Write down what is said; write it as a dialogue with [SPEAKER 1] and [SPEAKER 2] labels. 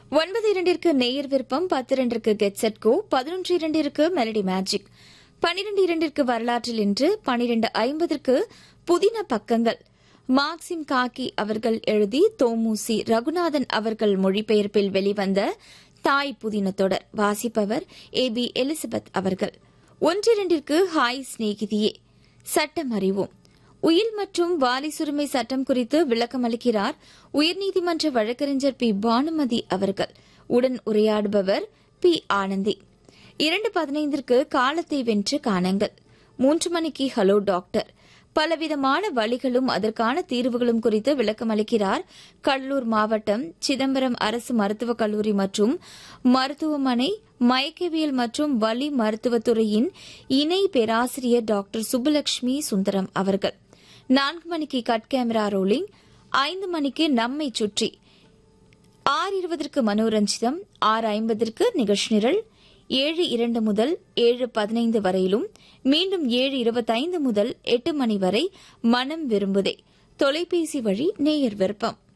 [SPEAKER 1] ஒன்பது இரண்டிற்கு நேயர் விருப்பம் பத்து இரண்டிற்கு கெட் செட் கோ பதினொன்று இரண்டிற்கு மெலடி மேஜிக் பனிரெண்டு இரண்டிற்கு வரலாற்றில் இன்று பனிரெண்டு ஐம்பதற்கு புதின பக்கங்கள் மார்க்சிம் காக்கி அவர்கள் எழுதி தோமுசி ரகுநாதன் அவர்கள் மொழிபெயர்ப்பில் வெளிவந்த தாய் புதின தொடர் வாசிப்பவர் ஏ பி எலிசபெத் அவர்கள் ஒன்றிரண்டிற்கு ஹாய் சிநேகிதியே சட்டம் அறிவோம் உயில் மற்றும் வாலி சுரிமை சட்டம் குறித்து விளக்கம் அளிக்கிறார் உயர்நீதிமன்ற வழக்கறிஞர் பி பானுமதி அவர்கள் உடன் உரையாடுபவர் பி ஆனந்தி இரண்டு பதினைந்திற்கு காலத்தை வென்று காணுங்கள் மூன்று மணிக்கு ஹலோ டாக்டர் பலவிதமான வழிகளும் அதற்கான தீர்வுகளும் குறித்து விளக்கம் அளிக்கிறார் கடலூர் மாவட்டம் சிதம்பரம் அரசு மருத்துவக் கல்லூரி மற்றும் மருத்துவமனை மயக்கவியல் மற்றும் வலி மருத்துவத்துறையின் இணை பேராசிரியர் டாக்டர் சுப்புலட்சுமி சுந்தரம் அவர்கள் நான்கு மணிக்கு கட் கேமரா ரோலிங் ஐந்து மணிக்கு நம்மை சுற்றி ஆறு இருபதற்கு மனோரஞ்சிதம் ஆறு ஐம்பதற்கு நிகழ்ச்சி நிரல் ஏழு இரண்டு முதல் ஏழு பதினைந்து வரையிலும் மீண்டும் ஏழு இருபத்தைந்து முதல் எட்டு மணி வரை மனம் விரும்புதே தொலைபேசி வழி நேயர் விருப்பம்